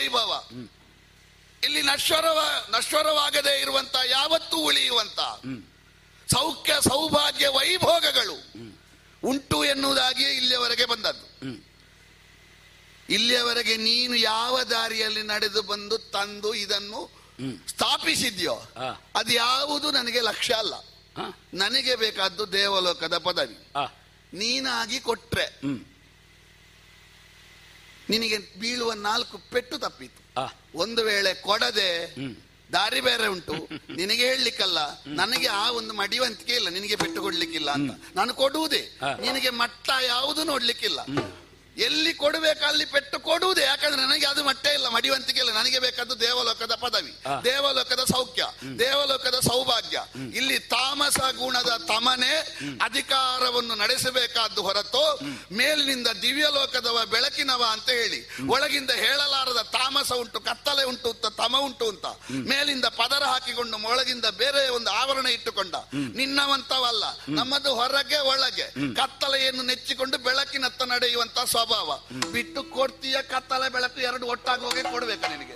ವೈಭವ ಇಲ್ಲಿ ನಶ್ವರವ ನಶ್ವರವಾಗದೇ ಇರುವಂತ ಯಾವತ್ತೂ ಉಳಿಯುವಂತ ಸೌಖ್ಯ ಸೌಭಾಗ್ಯ ವೈಭೋಗಗಳು ಉಂಟು ಎನ್ನುವುದಾಗಿಯೇ ಇಲ್ಲಿಯವರೆಗೆ ಬಂದದ್ದು ಇಲ್ಲಿಯವರೆಗೆ ನೀನು ಯಾವ ದಾರಿಯಲ್ಲಿ ನಡೆದು ಬಂದು ತಂದು ಇದನ್ನು ಸ್ಥಾಪಿಸಿದ್ಯೋ ಆ. ಅದು ಯಾವುದು ನನಗೆ ಲಕ್ಷ್ಯ ಅಲ್ಲ ಹ? ನನಗೆ ಬೇಕಾದ್ದು ದೇವಲೋಕದ ಪದವಿ ಆ, ನೀನಾಗಿ ಕೊಟ್ರೆ ಹ್ಮ್. ನಿನಗೆ ಬೀಳುವ ನಾಲ್ಕು ಪೆಟ್ಟು ತಪ್ಪಿತು ಆ, ಒಂದು ವೇಳೆ ಕೊಡದೆ ಹ್ಮ್. ದಾರಿ ಬೇರೆ ಉಂಟು ನಿನಗೆ ಹೇಳಲಿಕ್ಕಲ್ಲ ನನಗೆ ಆ ಒಂದು ಮಡಿವಂತಿಕೆ ಇಲ್ಲ ನಿನಗೆ ಪೆಟ್ಟು ಕೊಡ್ಲಿಕ್ಕಿಲ್ಲ ಅಂತ ನಾನು ಕೊಡುವುದೇ ಹಾ. ನಿನಗೆ ಮಟ್ಟ ಯಾವುದು ನೋಡ್ಲಿಕ್ಕಿಲ್ಲ ಎಲ್ಲಿ ಕೊಡಬೇಕು ಅಲ್ಲಿ ಪೆಟ್ಟು ಕೊಡುವುದೇ ಯಾಕಂದ್ರೆ ನನಗೆ ಅದು ಮಟ್ಟ ಇಲ್ಲ ಮಡಿವಂತಿಕೆ ಇಲ್ಲ ನನಗೆ ಬೇಕಾದ್ದು ದೇವಲೋಕದ ಪದವಿ ಹಾ. ದೇವಲೋಕದ ಸೌಖ್ಯ ದೇವಲೋಕದ ಸೌಭಾಗ್ಯ ಇಲ್ಲಿ ತಾಮಸ ಗುಣದ ತಮನೆ ಅಧಿಕಾರವನ್ನು ನಡೆಸಬೇಕಾದ್ದು ಹೊರತು ಮೇಲಿನಿಂದ ದಿವ್ಯಲೋಕದವ ಬೆಳಕಿನವ ಅಂತ ಹೇಳಿ ಒಳಗಿಂದ ಹೇಳಲಾರದ ತಾಮಸ ಉಂಟು ಕತ್ತಲೆ ಉಂಟು ಅಂತ ತಮ ಉಂಟು ಅಂತ ಮೇಲಿಂದ ಪದರ ಹಾಕಿಕೊಂಡು ಒಳಗಿಂದ ಬೇರೆ ಒಂದು ಆವರಣ ಇಟ್ಟುಕೊಂಡ ನಿನ್ನವಂತವಲ್ಲ ನಮ್ಮದು ಹೊರಗೆ ಒಳಗೆ ಕತ್ತಲೆಯನ್ನು ನೆಚ್ಚಿಕೊಂಡು ಬೆಳಕಿನತ್ತ ನಡೆಯುವಂತ ಸ್ವಭಾವ ಬಿಟ್ಟು ಕೊಡ್ತೀಯ ಕತ್ತಲೆ ಬೆಳಕು ಎರಡು ಒಟ್ಟಾಗುವಾಗೆ ಕೊಡ್ಬೇಕಾ ನಿನಗೆ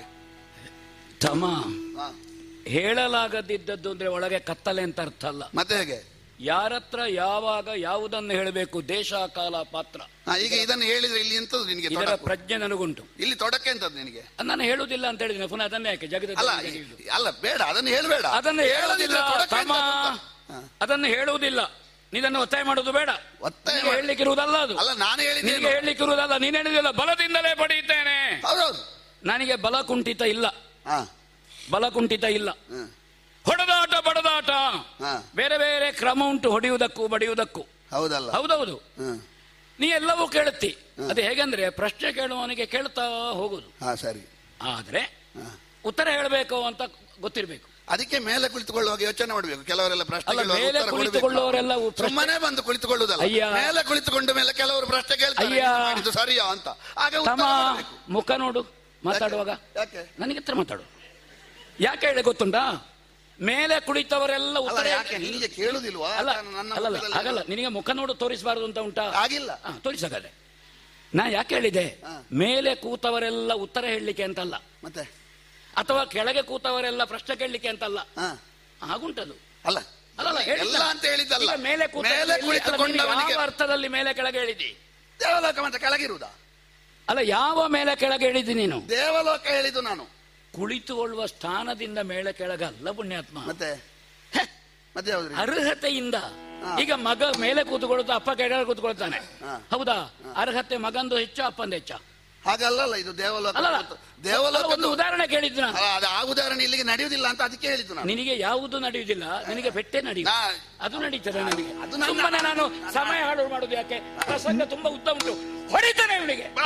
ತಮ ಹಾ. ಹೇಳಲಾಗದಿದ್ದದ್ದು ಅಂದ್ರೆ ಒಳಗೆ ಕತ್ತಲೆ ಅಂತ ಅರ್ಥ ಅಲ್ಲ ಮತ್ತೆ ಹೇಗೆ ಯಾರತ್ರ ಯಾವಾಗ ಯಾವುದನ್ನು ಹೇಳಬೇಕು ದೇಶ ಕಾಲ ಪಾತ್ರ ಹಾ, ಈಗ ಇದನ್ನು ಹೇಳಿದ್ರೆ ಇಲ್ಲಿ ಎಂತದ್ದು ನಿನಗೆ ಇದರ ತೊಡಕು? ಪ್ರಜ್ಞೆ ನನಗುಂಟು ಇಲ್ಲಿ ತೊಡಕೆ ಎಂತದ್ದು ನಿನಗೆ ಅದ್ ನಾನು ಹೇಳುವುದಿಲ್ಲ ಅಂತ ಹೇಳಿದ್ರೆ ಪುನಃ ಅದನ್ನೇ ಯಾಕೆ ಜಗದ ಅಲ್ಲ ಅಲ್ಲ ಬೇಡ ಅದನ್ನು ಹೇಳಬೇಡ ಅದನ್ನು ಹೇಳುವುದಿಲ್ಲ ತಮ್ಮ ಅದನ್ನು ಹೇಳುವುದಿಲ್ಲ ಇದನ್ನು ಒತ್ತಾಯ ಮಾಡುವುದು ಬೇಡ ಒತ್ತಾಯ ನಿನಗೆ ಮಾಡು. ಹೇಳಲಿಕ್ಕಿರುವುದಲ್ಲ ಅದು ಅಲ್ಲ ನಾನು ನಿನಗೆ ಹೇಳಿದ್ದೇನೆ ಹೇಳಲಿಕ್ಕಿರುವುದಲ್ಲ ನೀನು ಹೇಳಿದಿಲ್ಲ ಬಲದಿಂದಲೇ ಪಡೆಯುತ್ತೇನೆ ಹೌದೌದು ನನಗೆ ಬಲ ಕುಂಠಿತ ಇಲ್ಲ ಹಾ ಬಲ ಕುಂಠಿತ ಇಲ್ಲ ಹ್ಮ್. ಹೊಡೆದಾಟ ಬಡದಾಟ ಹಾ. ಬೇರೆ ಬೇರೆ ಕ್ರಮ ಉಂಟು ಹೊಡೆಯುವುದಕ್ಕೂ ಬಡಿಯುವುದಕ್ಕೂ ಹೌದಲ್ಲ ಹೌದೌದು ಹ್ಮ್ ನೀ ಎಲ್ಲವೂ ಕೇಳುತ್ತಿ ಅದು ಹೇಗಂದ್ರೆ ಪ್ರಶ್ನೆ ಕೇಳುವವನಿಗೆ ಕೇಳ್ತಾ ಹೋಗುದು ಹಾ ಸರಿ ಆದ್ರೆ ಹಾ. ಉತ್ತರ ಹೇಳಬೇಕು ಅಂತ ಗೊತ್ತಿರ್ಬೇಕು ಅದಕ್ಕೆ ಮೇಲೆ ಕುಳಿತುಕೊಳ್ಳುವಾಗ ಯೋಚನೆ ಮಾಡಬೇಕು ಕೆಲವರೆಲ್ಲ ಪ್ರಶ್ನೆ ಅಲ್ಲ, ಕೇಳುವಾಗ ಮೇಲೆ ಉತ್ತರ ಕೊಡ್ಬೇಕು. ಕುಳಿತುಕೊಳ್ಳುವವರೆಲ್ಲ ಉ- ಪ್ರಶ್ನೆ- ಸುಮ್ಮನೆ ಬಂದು ಕುಳಿತುಕೊಳ್ಳುವುದಲ್ಲ ಅಯ್ಯ. ಮೇಲೆ ಕುಳಿತುಕೊಂಡ ಮೇಲೆ ಕೆಲವರು ಪ್ರಶ್ನೆ ಕೇಳ್ತಾರೆ ಅಯ್ಯ. ಇದು ಮಾಡಿದ್ದು ಸರಿಯಾ ಅಂತ ಆಗ ಉತ್ತರ ತಮ್ಮ ಮಾಡಬೇಕು. ಮುಖ ನೋಡು ಮಾತಾಡುವಾಗ ಯಾಕೆ ನನಗೆ ಹತ್ರ ಮಾತಾಡು ಯಾಕೆ ಹೇಳಿ ಗೊತ್ತುಂಟಾ ಮೇಲೆ ಕುಳಿತವರೆಲ್ಲ ಅಲ್ಲ ಉತ್ತರ ಯಾಕೆ ನಿನಗೆ ಕೇಳುದಿಲ್ವಾ ಅಲ್ಲ ನನ್ನ ಅಲ್ಲ ಅಲ್ಲ, ಮುಖದಲ್ಲಿ- ಹಾಗಲ್ಲ ನಿನಗೆ ಮುಖ ನೋಡು ತೋರಿಸಬಾರದು ಅಂತ ಉಂಟಾ ಆಗಿಲ್ಲ ಹಾ, ತೋರಿಸಗಾದೆ ನಾ ಯಾಕೆ ಹೇಳಿದೆ ಹಾ. ಮೇಲೆ ಕೂತವರೆಲ್ಲ ಉತ್ತರ ಹೇಳಲಿಕ್ಕೆ ಅಂತಲ್ಲ ಮತ್ತೆ ಅಥವಾ ಕೆಳಗೆ ಕೂತವರೆಲ್ಲ ಪ್ರಶ್ನೆ ಕೇಳಲಿಕ್ಕೆ ಅಂತಲ್ಲ ಹಾ ಹಾಗುಂಟದು ಅಲ್ಲ ಅಲ್ಲಲ್ಲ ಹೇಳಿದ್ದ. ಎಲ್ಲ ಅಂತ ಹೇಳಿದ್ದಲ್ಲ ಈಗ ಮೇಲೆ ಕೂತ ಮೇಲೆ ಕುಳಿತುಕೊಂಡವನಿಗೆ ಯಾವ ಅರ್ಥದಲ್ಲಿ ಮೇಲೆ ಕೆಳಗೆ ಹೇಳಿದಿ ದೇವಲೋಕ ಮತ್ತೆ ಕೆಳಗಿರುವುದಾ ಅಲ್ಲ ಯಾವ ಮೇಲೆ ಕೆಳಗೆ ಹೇಳಿದಿ ನೀನು ದೇವಲೋಕ ಹೇಳಿದ್ದು ನಾನು ಕುಳಿತುಕೊಳ್ಳುವ ಸ್ಥಾನದಿಂದ ಮೇಲೆ ಕೆಳಗೆ ಅಲ್ಲ ಪುಣ್ಯಾತ್ಮ ಮತ್ತೆ ಮತ್ತೆ ಯಾವ್ದ್ರಿ ಅರ್ಹತೆಯಿಂದ ಹಾ. ಈಗ ಮಗ ಮೇಲೆ ಕೂತ್ಕೊಳ್ತಾ ಅಪ್ಪ ಕೆಳಗೆ ಕೂತ್ಕೊಳ್ತಾನೆ ಹಾ. ಹೌದಾ ಅರ್ಹತೆ ಮಗಂದು ಹೆಚ್ಚು ಅಪ್ಪಂದು ಹೆಚ್ಚ ಹಾಗಲ್ಲಲ್ಲ ಇದು ದೇವಲೋಕ ಅಲ್ಲ ಮತ್ತು ದೇವಲೋಕ ಒಂದು ಉದಾಹರಣೆ ಕೇಳಿದ್ದು ನಾನು ಅಲ್ಲ, ಅದು ಆ ಉದಾಹರಣೆ ಇಲ್ಲಿಗೆ ನಡೆಯುವುದಿಲ್ಲ ಅಂತ ಅದಕ್ಕೆ ಹೇಳಿದ್ದು ನಾನು ನಿನಗೆ ಯಾವುದು ನಡೆಯುವುದಿಲ್ಲ ನಿನಗೆ ಬೆಟ್ಟೆ ನಡೆಯುವುದು ನಾ- ಅದು ನಡೀತದೆ ನನಗೆ ಅದು ನನ್ನ- ಸುಮ್ಮನೆ ನಾನು ಸಮಯ ಹಾಳು ಮಾಡುದು ಯಾಕೆ ಪ್ರಸಂಗ ತುಂಬಾ ಉದ್ದ ಉಂಟು ಹೊಡಿತಾನೆ ಇವನಿಗೆ ಬಾ.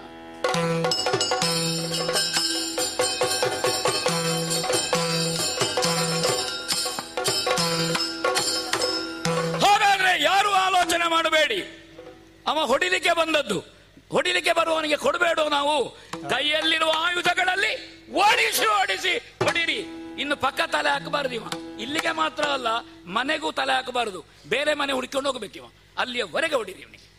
ಹಾಗಾದ್ರೆ ಯಾರು ಆಲೋಚನೆ ಮಾಡಬೇಡಿ ಅವ ಹೊಡಿಲಿಕ್ಕೆ ಬಂದದ್ದು ಹೊಡಿಲಿಕ್ಕೆ ಬರುವವನಿಗೆ ಕೊಡಬೇಡ ನಾವು ಕೈಯಲ್ಲಿರುವ ಆಯುಧಗಳಲ್ಲಿ ಓಡಿಸಿ ಓಡಿಸಿ ಹೊಡಿರಿ ಇನ್ನು ಪಕ್ಕ ತಲೆ ಹಾಕಬಾರದು ಇವ ಇಲ್ಲಿಗೆ ಮಾತ್ರ ಅಲ್ಲ ಮನೆಗೂ ತಲೆ ಹಾಕಬಾರದು ಬೇರೆ ಮನೆ ಹುಡ್ಕೊಂಡು ಹೋಗ್ಬೇಕು ಇವ ಅಲ್ಲಿಯವರೆಗೆ ಹೊಡಿರಿ ಇವನಿಗೆ